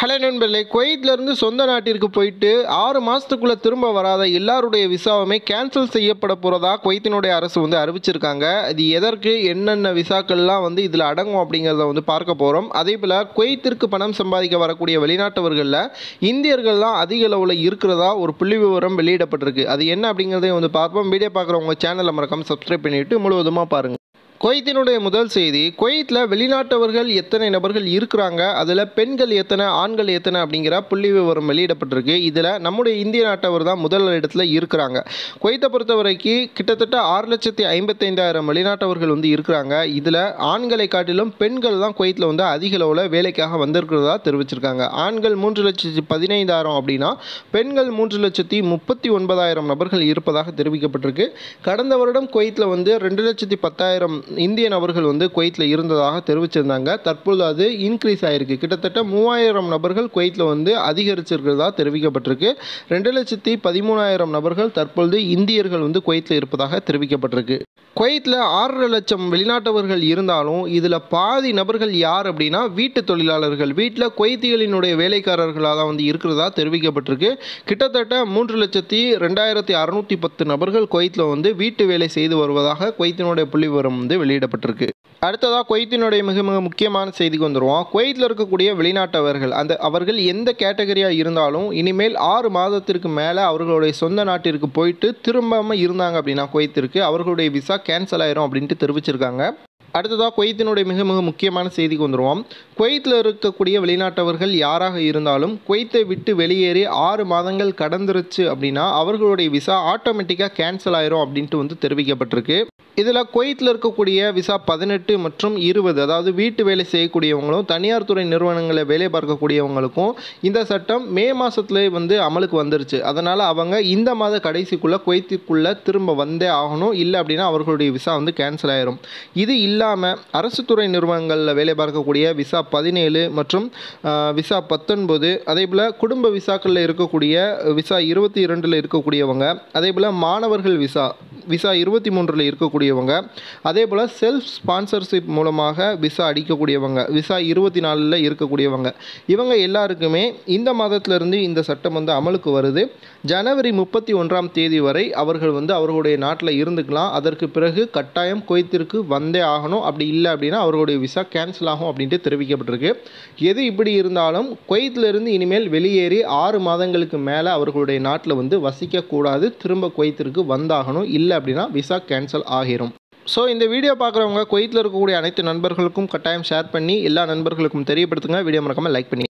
hello நண்பர்களே குவைத்லேருந்து சொந்த நாட்டிற்கு போயிட்டு ஆறு மாதத்துக்குள்ளே திரும்ப வராத எல்லாருடைய விசாவுமே கேன்சல் செய்யப்பட போகிறதா குவைத்தினுடைய அரசு வந்து அறிவிச்சிருக்காங்க இது எதற்கு என்னென்ன விசாக்கள்லாம் வந்து இதில் அடங்கும் அப்படிங்கிறத வந்து பார்க்க போகிறோம் அதே போல் குவைத்திற்கு பணம் சம்பாதிக்க வரக்கூடிய வெளிநாட்டவர்களில் இந்தியர்கள்லாம் அதிக அளவில் இருக்கிறதா ஒரு புள்ளி விவரம் வெளியிடப்பட்டிருக்கு அது என்ன அப்படிங்கிறதையும் வந்து பார்ப்போம் வீடியோ பார்க்குறவங்க சேனலை மறக்காம சப்ஸ்கிரைப் பண்ணிவிட்டு முழுவதுமாக பாருங்கள் குவைத்தினுடைய முதல் செய்தி குவைத்தில் வெளிநாட்டவர்கள் எத்தனை நபர்கள் இருக்கிறாங்க அதில் பெண்கள் எத்தனை ஆண்கள் எத்தனை அப்படிங்கிற புள்ளி விவரம் வெளியிடப்பட்டிருக்கு இதில் நம்முடைய இந்திய நாட்டவர் தான் முதல் இடத்துல இருக்கிறாங்க குவைத்தை பொறுத்த வரைக்கும் கிட்டத்தட்ட ஆறு லட்சத்தி ஐம்பத்தைந்தாயிரம் வெளிநாட்டவர்கள் வந்து இருக்கிறாங்க இதில் ஆண்களை காட்டிலும் பெண்கள் தான் குவைத்தில் வந்து அதிக அளவில் வேலைக்காக வந்திருக்கிறதா தெரிவிச்சிருக்காங்க ஆண்கள் மூன்று லட்சத்தி பதினைந்தாயிரம் அப்படின்னா பெண்கள் மூன்று லட்சத்தி முப்பத்தி ஒன்பதாயிரம் நபர்கள் இருப்பதாக தெரிவிக்கப்பட்டிருக்கு கடந்த வருடம் குவைத்தில் வந்து ரெண்டு லட்சத்தி பத்தாயிரம் இந்திய நபர்கள் வந்து குவைத்தில் இருந்ததாக தெரிவிச்சிருந்தாங்க தற்பொழுது அது இன்க்ரீஸ் ஆயிருக்கு கிட்டத்தட்ட மூவாயிரம் நபர்கள் குவைத்தில் வந்து அதிகரிச்சிருக்கிறதா தெரிவிக்கப்பட்டிருக்கு ரெண்டு லட்சத்தி பதிமூணாயிரம் நபர்கள் தற்பொழுது இந்தியர்கள் வந்து குவைத்தில் இருப்பதாக தெரிவிக்கப்பட்டிருக்கு குவைத்தில் ஆறரை லட்சம் வெளிநாட்டவர்கள் இருந்தாலும் இதில் பாதி நபர்கள் யார் அப்படின்னா வீட்டு தொழிலாளர்கள் வீட்டில் குவைத்திகளினுடைய வேலைக்காரர்களாக தான் வந்து இருக்கிறதா தெரிவிக்கப்பட்டிருக்கு கிட்டத்தட்ட மூன்று லட்சத்தி ரெண்டாயிரத்தி அறுநூற்றி பத்து நபர்கள் குவைத்தில் வந்து வீட்டு வேலை செய்து வருவதாக குவைத்தினுடைய புள்ளி விவரம் வந்து வெளியிடப்பட்டிருக்கு அடுத்ததாக குவைத்தினுடைய மிக மிக முக்கியமான செய்திக்கு வந்துடுவோம் குவைத்தில் இருக்கக்கூடிய வெளிநாட்டவர்கள் அந்த அவர்கள் எந்த கேட்டகரியாக இருந்தாலும் இனிமேல் ஆறு மாதத்திற்கு மேலே அவர்களுடைய சொந்த நாட்டிற்கு போயிட்டு திரும்பாமல் இருந்தாங்க அப்படின்னா குவைத்திற்கு அவர்களுடைய விசா கேன்சல் ஆயிரும் அப்படின்ட்டு தெரிவிச்சிருக்காங்க அடுத்ததாக குவைத்தினுடைய மிக மிக முக்கியமான செய்திக்கு வந்துடுவோம் குவைத்தில் இருக்கக்கூடிய வெளிநாட்டவர்கள் யாராக இருந்தாலும் குவைத்தை விட்டு வெளியேறி ஆறு மாதங்கள் கடந்துருச்சு அப்படின்னா அவர்களுடைய விசா ஆட்டோமேட்டிக்காக கேன்சல் ஆயிரும் அப்படின்ட்டு வந்து தெரிவிக்கப்பட்டிருக்கு இதில் குவைத்தில் இருக்கக்கூடிய விசா பதினெட்டு மற்றும் இருபது அதாவது வீட்டு வேலை செய்யக்கூடியவங்களும் தனியார் துறை நிறுவனங்களில் வேலை பார்க்கக்கூடியவங்களுக்கும் இந்த சட்டம் மே மாதத்துல வந்து அமலுக்கு வந்துருச்சு அதனால் அவங்க இந்த மாத கடைசிக்குள்ளே குவைத்திற்குள்ளே திரும்ப வந்தே ஆகணும் இல்லை அப்படின்னா அவர்களுடைய விசா வந்து கேன்சல் ஆயிரும் இது இல்லாமல் அரசு துறை நிறுவனங்களில் வேலை பார்க்கக்கூடிய விசா பதினேழு மற்றும் ஆஹ், விசா பத்தொன்பது அதே போல் குடும்ப விசாக்களில் இருக்கக்கூடிய விசா இருபத்தி இரண்டில் இருக்கக்கூடியவங்க அதே போல் மாணவர்கள் விசா விசா இருபத்தி மூன்றில் இருக்கக்கூடியவங்க அதே போல் செல்ஃப் ஸ்பான்சர்ஷிப் மூலமாக விசா அடிக்கக்கூடியவங்க விசா இருபத்தி நாலில் இருக்கக்கூடியவங்க இவங்க எல்லாருக்குமே இந்த மாதத்திலிருந்து இந்த சட்டம் வந்து அமலுக்கு வருது ஜனவரி முப்பத்தி ஒன்றாம் தேதி வரை அவர்கள் வந்து அவர்களுடைய நாட்டில் இருந்துக்கலாம் அதற்கு பிறகு கட்டாயம் குவைத்திற்கு வந்தே ஆகணும் அப்படி இல்லை அப்படின்னா அவர்களுடைய விசா கேன்சல் ஆகும் அப்படின்ட்டு தெரிவிக்கப்பட்டிருக்கு எது இப்படி இருந்தாலும் குவைத்திலிருந்து இனிமேல் வெளியேறி ஆறு மாதங்களுக்கு மேலே அவர்களுடைய நாட்டில் வந்து வசிக்கக்கூடாது திரும்ப குவைத்திற்கு வந்தாகணும் இல்லை அப்படின்னா விசா கேன்சல் ஆகிரும் ஸோ இந்த வீடியோ பார்க்குறவங்க குவைத்தில் இருக்கக்கூடிய அனைத்து நண்பர்களுக்கும் கட்டாயம் ஷேர் பண்ணி எல்லா நண்பர்களுக்கும் தெரியப்படுத்துங்க வீடியோ மறக்காமல் லைக் பண்ணி